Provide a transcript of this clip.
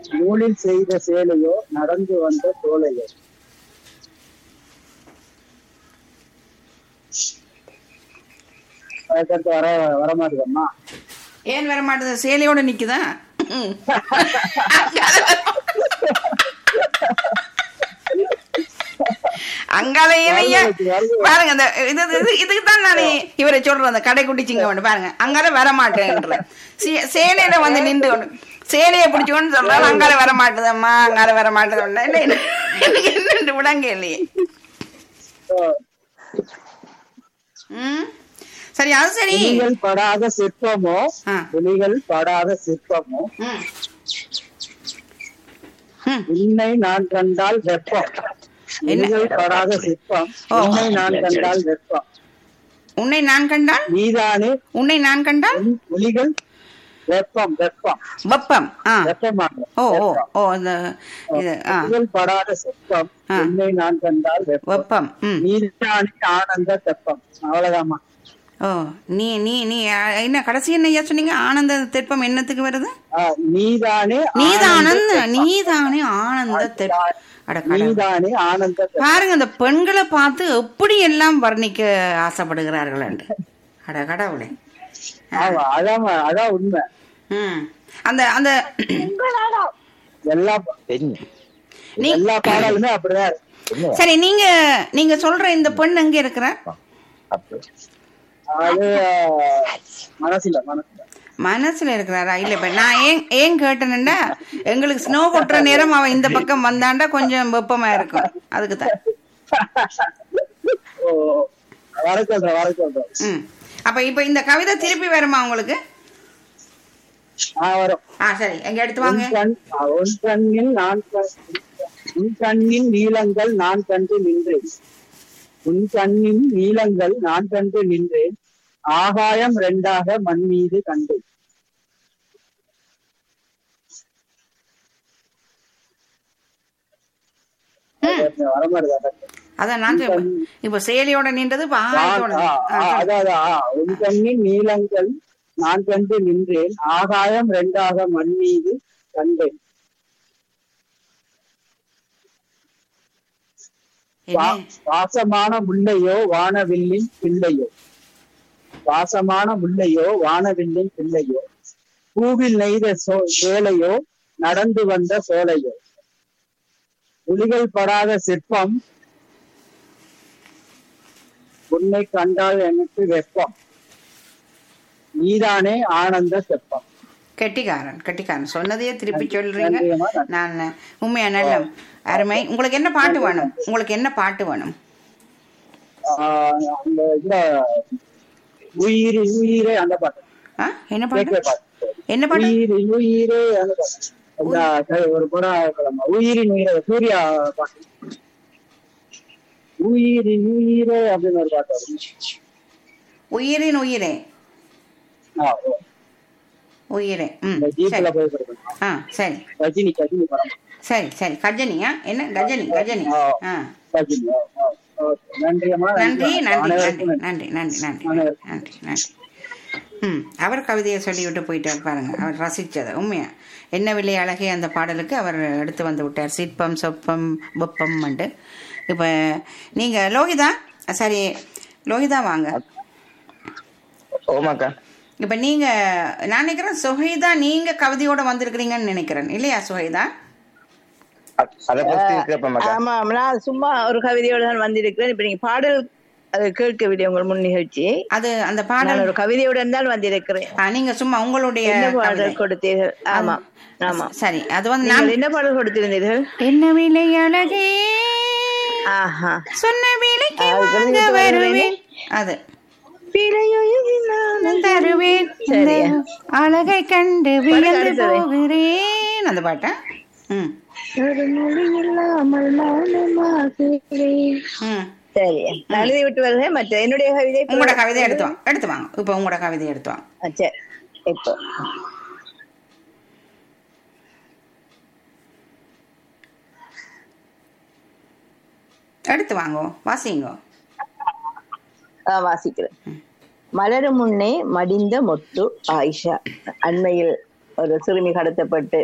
நூலில் செய்த சேலையோ நடந்து வந்த சோலையோ அதுக்கடுத்து வர வரமாட்டேதம்மா ஏன் வர மாட்டேது சேலையோட நிக்குதா ம். அங்கால ஏனையா பாருங்க அந்த இது இது- இதுக்கு தான் நான் இவரை சொல்றேன் அந்த கடை குட்டிச்சிங்க ஒன்று பாருங்க அங்கால வர மாட்டேன்ற சேலையில வந்து நின்று கொண்டு சேலையை பிடிச்சோன்னு சொல்றாரு அங்கால வர மாட்டுதம்மா அங்கால வர மாட்டுதோன்னா இல்லை எனக்கு என்னன்னு விடங்க இல்லையே ம் சரி அது சரி புலிகள் படாத சிற்பமோ ஆ. புலிகள் படாத சிற்பமோ ம் ம் உன்னை நான் கண்டால் வெப்பம் என்ன? புலிகள் படாத சிற்பம் ஓ. உன்னை நான் கண்டால் வெப்பம் உன்னை நான் கண்டால் நீதானே உன்னை நான் கண்டால் உன் புலிகள் வெப்பம் வெப்பம் வெப்பம் ஆ வெப்பமாக ஓ ஓ ஓ இந்த இது ஆ புலிகள் படாத சிற்பம் ஆ. உன்னை நான் கண்டால் வெப்பம் வெப்பம் ம் நீதானே ஆனந்த தெப்பம் அவ்வளவுதாம்மா ஓ நீ நீ நீ அ, என்ன கடைசி என்ன ஐயா சொன்னீங்க ஆனந்த தெற்பம் என்னத்துக்கு வருது ஆ, நீதானே நீதானந்த ஆனந்த நீதானே ஆனந்த தெற்பம் அட கடவுளே. நீதானே ஆனந்த தெப்பம். பாருங்க இந்த பெண்களை பார்த்து எப்படி எல்லாம் வர்ணிக்க ஆசைப்படுகிறார்கள் என்று அட கடவுளே ஆமா அதான் அதான் உண்மை ம் அந்த அந்த எல்லா நீ எல்லா பாடலுமே அப்படிதான் இருக்கு சரி நீங்க நீங்க சொல்ற இந்த பெண் எங்க இருக்கிற அது மனசுல மனசுல மனசுல இருக்கிறாரா இல்ல இப்ப நான் ஏன் ஏன் கேட்டேன்னா எங்களுக்கு ஸ்னோ கொட்டுற நேரம் அவன் இந்த பக்கம் வந்தாண்டா கொஞ்சம் வெப்பமா இருக்கும் அதுக்கு தான் ஓ வர சொல்றேன் வர சொல்றேன் ம் அப்ப இப்ப இந்த கவிதை திருப்பி வருமா உங்களுக்கு ஆ வரும் ஆ சரி எங்க எடுத்து உன் வாங்க கண் ஆ, உன் கண்ணில் நான் கண்- உன் கண்ணின் நீளங்கள் நான் கண்டு நின்றேன் உன் கண்ணின் நீளங்கள் நான் கண்டு நின்றேன் ஆகாயம் ரெண்டாக மண் மீது கண்டேன் வரமாடுதா அதான் நான் சொல்றேன். இப்ப சேலையோட நின்றது இப்ப ஆகாயத்தோட ஆ, ஆ, அதான், அதான், ஆ. உன் கண்ணின் நீளங்கள் நான் கண்டு நின்றேன் ஆகாயம் ரெண்டாக மண் மீது கண்டேன் என்ன? வா- வாசமான முல்லையோ வானவில்லின் பிள்ளையோ வாசமான முல்லையோ வானவில்லின் பிள்ளையோ பூவில் நெய்த சோ- சேலையோ நடந்து வந்த சோலையோ புலிகள் படாத சிற்பம் உன்னை கண்டால் எனக்கு வெப்பம் நீதானே ஆனந்த செப்பம் கெட்டிக்காரன் கெட்டிக்காரன் சொன்னதையே திருப்பி சொல்றீங்க நன்றியம்மா. நான் உண்மையா நல்ல அருமை உங்களுக்கு என்ன பாட்டு வேணும் உங்களுக்கு என்ன பாட்டு வேணும் ஆஹ் அந்த இதுல உயிரி உயிரே அந்த பாட்டு ஆ என்ன கேட்கிற பாட்டு பாட்டு என்ன பாட்டு உயிரி உயிரே அந்த பாட்டு இந்த க- ஒரு படம் இருக்கலாமா உயிரின் உயிரே சூர்யா பாட்டு உயிரின் உயிரே அப்படின்னு ஒரு பாட்டு வரும் உயிரின் உயிரே ஆ, ஓ. உயிரே ம் இந்த ஜீப்ல சரி போய் கொடுக்கணும் ஆ சரி ரஜினி கஜினி படம் சரி சரி கஜனியா என்ன கஜனி கஜனி ஆ ரஜினி ஓ, ஓ, ஓகே. நன்றியம்மா நன்றி நன்றி நன்றி அனைவருக்கும் நன்றி நன்றி நன்றி அனைவருக்கும் நன்றி நன்றி ம் அவர் கவிதையை சொல்லிவிட்டு போயிட்டார் பாருங்க அவர் ரசிச்சது உண்மையா என்ன விலை அழகே அந்த பாடலுக்கு அவர் எடுத்து வந்து விட்டார் சிற்பம் சொப்பம் வெப்பம் மண்டு இப்போ நீங்கள் லோகிதா சரி லோகிதா வாங்க ஓமாக்கா இப்போ நீங்கள் நான் நினைக்கிறேன் சுஹைதா நீங்கள் கவிதையோட வந்திருக்கிறீங்கன்னு நினைக்கிறேன் இல்லையா சுஹைதா அ- அதை பத்தி கேட்போமாக்கா ஆமா நான் சும்மா ஒரு கவிதையோட தான் வந்திருக்கிறேன் இப்ப நீங்க பாடல் அது கேட்கவில்லை உங்கள் முன் நிகழ்ச்சி அது அந்த நான் பாடல் ஒரு கவிதையுடன் தான் வந்திருக்கிறேன் ஆ, நீங்க சும்மா உங்களுடைய என்ன கவிதை. பாடல் கொடுத்தீர்கள் ஆமா ஆமா சரி அது வந்து நான் நீங்கள் என்ன பாடல் கொடுத்திருந்தீர்கள் என்ன விலை அழகே ஆஹா சொன்ன விலைக்கு அது வாங்க தெரிஞ்சுட்டு வருவேன் அது நான் தருவேன் இந்த சரியா. அழகை கண்டு வியந்து அடுத்தது. போகிறேன் அந்த பாட்டா ம் ஒரு மொழி இல்லாமல் மௌனமாகிறேன். ம் சரி நான் எழுதி விட்டு வருகிறேன் மற்ற என்னுடைய கவிதை இப்ப- உங்களோட கவிதை எடுத்து வாங்க எடுத்து வாங்க இப்போ உங்களோட கவிதை எடுத்து வாங்க ஆ, சரி இப்போ எடுத்து வாங்கோ வாசிங்கோ ஆ, வாசிக்கிறேன் மலரும் முன்னே மடிந்த மொட்டு ஆயிஷா அண்மையில் ஒரு சிறுமி கடத்தப்பட்டு